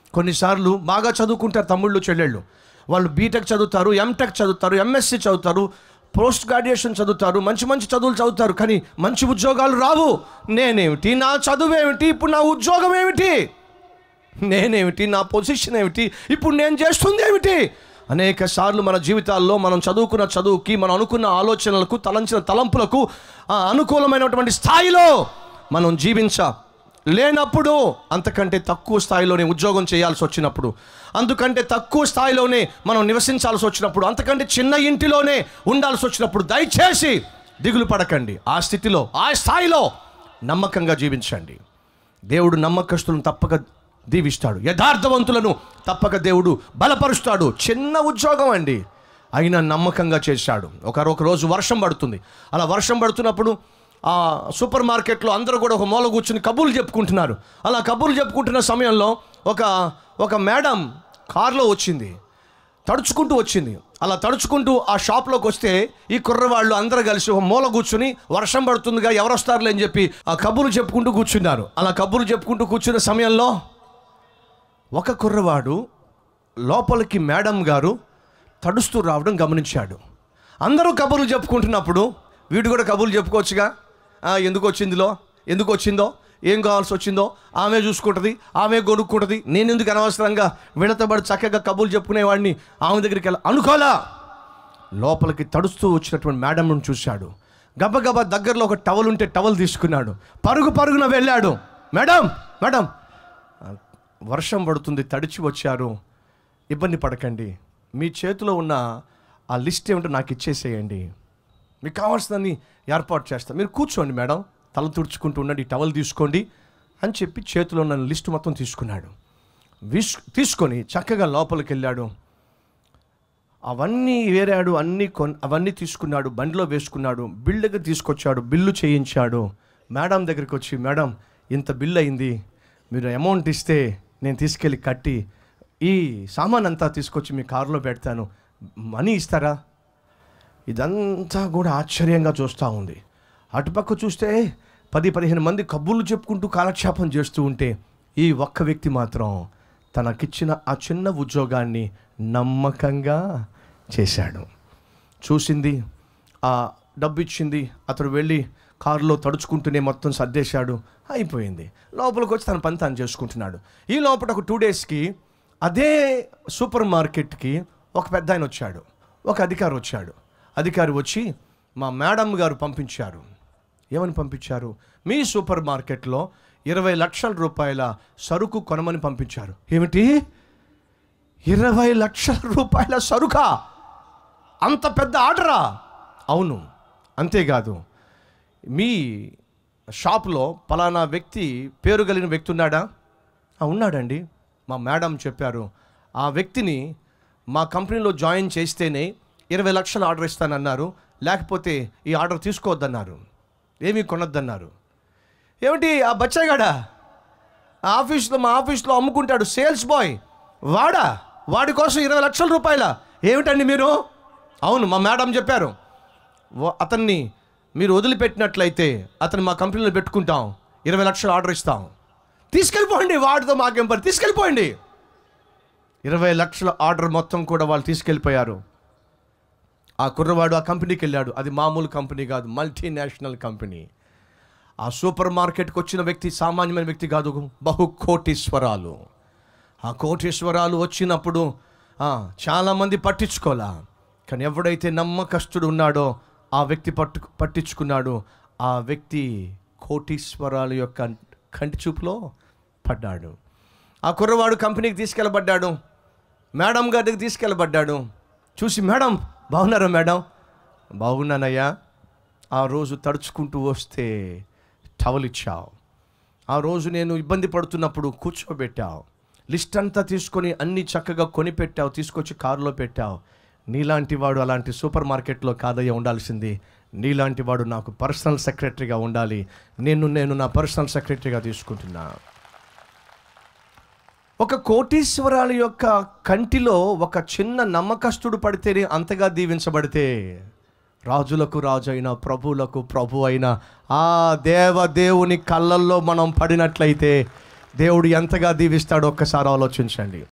కొన్నిసార్లు బాగా చదువుకుంటారు తమ్ముళ్ళు చెల్లెళ్ళు వాళ్ళు బీటెక్ చదువుతారు ఎంటెక్ చదువుతారు ఎంఎస్సి చదువుతారు పోస్ట్ గ్రాడ్యుయేషన్ చదువుతారు మంచి మంచి చదువులు చదువుతారు కానీ మంచి ఉద్యోగాలు రావు నేనేమిటి నా చదువు ఏమిటి ఇప్పుడు నా ఉద్యోగం ఏమిటి నేనేమిటి నా పొజిషన్ ఏమిటి ఇప్పుడు నేను చేస్తుంది ఏమిటి అనేక సార్లు మన జీవితాల్లో మనం చదువుకున్న చదువుకి మనం అనుకున్న ఆలోచనలకు తలంచిన తలంపులకు ఆ, అనుకూలమైనటువంటి స్థాయిలో మనం జీవించ లేనప్పుడు అంతకంటే తక్కువ స్థాయిలోనే ఉద్యోగం చేయాల్సి వచ్చినప్పుడు అందుకంటే తక్కువ స్థాయిలోనే మనం నివసించాల్సి వచ్చినప్పుడు అంతకంటే చిన్న ఇంటిలోనే ఉండాల్సి వచ్చినప్పుడు దయచేసి దిగులు పడకండి ఆ స్థితిలో ఆ స్థాయిలో నమ్మకంగా జీవించండి దేవుడు నమ్మకస్తులను తప్పక దీవిస్తాడు యథార్థవంతులను తప్పక దేవుడు బలపరుస్తాడు చిన్న ఉద్యోగం అండి అయినా నమ్మకంగా చేశాడు ఒక ఒక రోజు వర్షం పడుతుంది అలా వర్షం పడుతున్నప్పుడు ఆ సూపర్ మార్కెట్లో అందరూ కూడా ఒక మూల కూర్చుని కబుర్లు చెప్పుకుంటున్నారు అలా కబుర్లు చెప్పుకుంటున్న సమయంలో ఒక ఒక మేడం కారులో వచ్చింది తడుచుకుంటూ వచ్చింది అలా తడుచుకుంటూ ఆ షాప్లోకి వస్తే ఈ కుర్రవాళ్ళు అందరూ కలిసి ఒక మూల కూర్చుని వర్షం పడుతుందిగా ఎవరు వస్తారులే అని చెప్పి ఆ కబుర్లు చెప్పుకుంటూ కూర్చున్నారు అలా కబుర్లు చెప్పుకుంటూ కూర్చున్న సమయంలో ఒక కుర్రవాడు లోపలికి మేడం గారు తడుస్తూ రావడం గమనించాడు అందరూ కబుర్లు చెప్పుకుంటున్నప్పుడు వీడు కూడా కబుర్లు చెప్పుకోవచ్చుగా "ఆ, ఎందుకు వచ్చిందిలో ఎందుకు వచ్చిందో ఏం కావాల్సి వచ్చిందో ఆమె చూసుకుంటుంది ఆమె కొనుక్కుంటుంది నేను ఎందుకు అనవసరంగా వీళ్ళతో పాటు చక్కగా కబుర్లు చెప్పుకునేవాడిని ఆమె దగ్గరికి వెళ్ళ అనుకోలా లోపలికి తడుస్తూ వచ్చినటువంటి మేడంను చూశాడు గబగబా దగ్గరలో ఒక టవల్ ఉంటే టవల్ తీసుకున్నాడు పరుగు పరుగున వెళ్ళాడు మేడం మేడం వర్షం పడుతుంది తడిచి వచ్చారు ఇబ్బంది పడకండి మీ చేతిలో ఉన్న ఆ లిస్ట్ ఏమిటో నాకు ఇచ్చేసేయండి మీకు కావాల్సిందని ఏర్పాటు చేస్తాను మీరు కూర్చోండి మేడం తల తుడుచుకుంటూ ఉండండి ఈ టవల్ తీసుకోండి అని చెప్పి చేతిలో ఉన్న లిస్ట్ మొత్తం తీసుకున్నాడు విస్ తీసుకొని చక్కగా లోపలికి వెళ్ళాడు అవన్నీ వేరాడు అన్నీ కొన్ అవన్నీ తీసుకున్నాడు బండిలో వేసుకున్నాడు బిల్ దగ్గర తీసుకొచ్చాడు బిల్లు చేయించాడు మేడం దగ్గరికి వచ్చి మేడం ఇంత బిల్ అయింది మీరు అమౌంట్ ఇస్తే నేను తీసుకెళ్ళి కట్టి ఈ సామాన్ అంతా తీసుకొచ్చి మీ కారులో పెడతాను మనీ ఇస్తారా ఇదంతా కూడా ఆశ్చర్యంగా చూస్తూ ఉంది అటుపక్క చూస్తే పది పదిహేను మంది కబుర్లు చెప్పుకుంటూ కాలక్షేపం చేస్తూ ఉంటే ఈ ఒక్క వ్యక్తి మాత్రం తనకిచ్చిన ఆ చిన్న ఉద్యోగాన్ని నమ్మకంగా చేశాడు చూసింది ఆ డబ్బు ఇచ్చింది అతడు వెళ్ళి కారులో తడుచుకుంటూనే మొత్తం సర్దేశాడు అయిపోయింది లోపలికి వచ్చి తన పని తాను చేసుకుంటున్నాడు ఈ లోపల ఒక టూ డేస్కి అదే సూపర్ మార్కెట్కి ఒక పెద్ద ఆయన వచ్చాడు ఒక అధికారి వచ్చాడు అధికారి వచ్చి మా మేడం గారు పంపించారు ఏమని పంపించారు మీ సూపర్ మార్కెట్లో ఇరవై లక్షల రూపాయల సరుకు కొనమని పంపించారు ఏమిటి ఇరవై లక్షల రూపాయల సరుకా అంత పెద్ద ఆర్డరా అవును అంతేకాదు మీ షాప్లో పలానా వ్యక్తి పేరు కలిగిన వ్యక్తి ఉన్నాడా "ఆ, ఉన్నాడండి మా మేడం చెప్పారు ఆ వ్యక్తిని మా కంపెనీలో జాయిన్ చేస్తేనే ఇరవై లక్షలు ఆర్డర్ ఇస్తానన్నారు లేకపోతే ఈ ఆర్డర్ తీసుకోవద్దన్నారు ఏమీ కొనొద్దన్నారు ఏమిటి ఆ బచ్చాగాడా ఆ ఆఫీస్లో మా ఆఫీస్లో అమ్ముకుంటాడు సేల్స్ బాయ్ వాడా వాడి కోసం ఇరవై లక్షల రూపాయల ఏమిటండి మీరు అవును మా మేడం చెప్పారు వ- అతన్ని మీరు వదిలిపెట్టినట్లయితే అతను మా కంపెనీలో పెట్టుకుంటాం ఇరవై లక్షలు ఆర్డర్ ఇస్తాం తీసుకెళ్ళిపోండి వాడితో మాకేం పని తీసుకెళ్ళిపోండి ఇరవై లక్షల ఆర్డర్ మొత్తం కూడా వాళ్ళు తీసుకెళ్ళిపోయారు ఆ కుర్రవాడు ఆ కంపెనీకి వెళ్ళాడు అది మామూలు కంపెనీ కాదు మల్టీనేషనల్ కంపెనీ ఆ సూపర్ మార్కెట్కి వచ్చిన వ్యక్తి సామాన్యమైన వ్యక్తి కాదు బహు కోటీశ్వరాలు ఆ కోటీశ్వరాలు వచ్చినప్పుడు ఆ, చాలామంది పట్టించుకోలా కానీ ఎవడైతే నమ్మకస్తుడు ఉన్నాడో ఆ వ్యక్తి పట్టు పట్టించుకున్నాడు ఆ వ్యక్తి కోటీశ్వరాల యొక్క కంటి చూపులో పడ్డాడు ఆ కుర్రవాడు కంపెనీకి తీసుకెళ్ళబడ్డాడు మేడం గారి దగ్గర తీసుకెళ్ళబడ్డాడు చూసి మేడం బాగున్నారా మేడం బాగున్నానయ్యా ఆ రోజు తడుచుకుంటూ వస్తే టవల్ ఇచ్చావు ఆ రోజు నేను ఇబ్బంది పడుతున్నప్పుడు కూర్చోబెట్టావు లిస్ట్ అంతా తీసుకొని అన్ని చక్కగా కొని పెట్టావు తీసుకొచ్చి కారులో పెట్టావు నీలాంటి వాడు అలాంటి సూపర్ మార్కెట్లో కాదయ్య ఉండాల్సింది నీలాంటి వాడు నాకు పర్సనల్ సెక్రటరీగా ఉండాలి నేను నేను నా పర్సనల్ సెక్రటరీగా తీసుకుంటున్నా ఒక కోటీశ్వరాల యొక్క కంటిలో ఒక చిన్న నమ్మకస్తుడు పడితేనే అంతగా దీవించబడితే రాజులకు రాజు అయిన ప్రభువులకు ప్రభు అయిన ఆ దేవదేవుని కళ్ళల్లో మనం పడినట్లయితే దేవుడు ఎంతగా దీవిస్తాడో ఒక్కసారి ఆలోచించండి